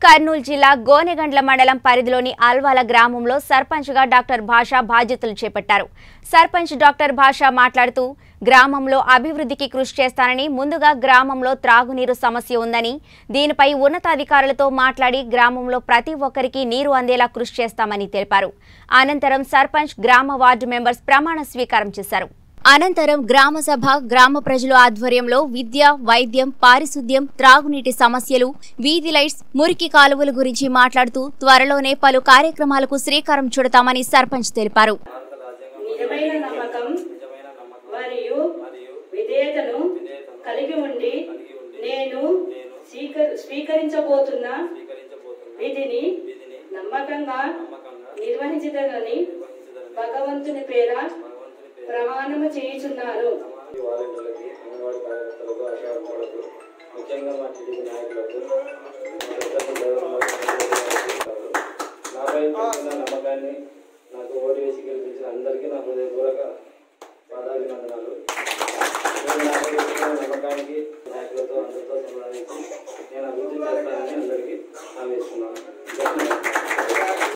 కర్నూలు జిల్లా గోనెగండ్ల మండలం పరిధిలోని అల్వాల గ్రామంలో సర్పంచ్గా డాక్టర్ భాష బాధ్యతలు చేపట్టారు సర్పంచ్ డాక్టర్ భాష మాట్లాడుతూ గ్రామంలో అభివృద్ధికి కృషి చేస్తానని ముందుగా గ్రామంలో త్రాగునీరు సమస్య ఉందని దీనిపై ఉన్నతాధికారులతో మాట్లాడి గ్రామంలో ప్రతి ఒక్కరికి నీరు అందేలా కృషి చేస్తామని తెలిపారు అనంతరం సర్పంచ్ గ్రామ వార్డు మెంబర్స్ ప్రమాణ స్వీకారం చేశారు అనంతరం గ్రామ సభ గ్రామ ప్రజల ఆధ్వర్యంలో విద్య వైద్యం పారిశుద్ధ్యం త్రాగునీటి సమస్యలు వీధి లైట్స్ మురికి కాలువల గురించి మాట్లాడుతూ త్వరలోనే పలు కార్యక్రమాలకు శ్రీకారం చుడతామని సర్పంచ్ తెలిపారు నిజమైన నమ్మకం మరియు విధేయతను కలిగి ఉండి నేను స్వీకరి- స్వీకరించబోతున్న విధిని నమ్మకంగా నిర్వహించదనని భగవంతుని పేర ప్రమాణము చేయుచున్నాను ఈ వాలంటీర్లకి అంగన్వాడీ కార్యకర్తలకు ఆశా వర్కర్లకు ముఖ్యంగా మా టీడీపీ నాయకులకు మా పెద్దలకు గౌరవ నాపై పెంచిన నమ్మకాన్ని నాకు ఓటు వేసి గెలిపించిన అందరికీ నా హృదయపూర్వక పాదాభినందనాలు నేను నాపై పెంచిన నమ్మకానికి నాయకులతో అందరితో సంప్రదించి నేను అభివృద్ధి చేస్తానని అందరికీ హామీ ఇస్తున్నాను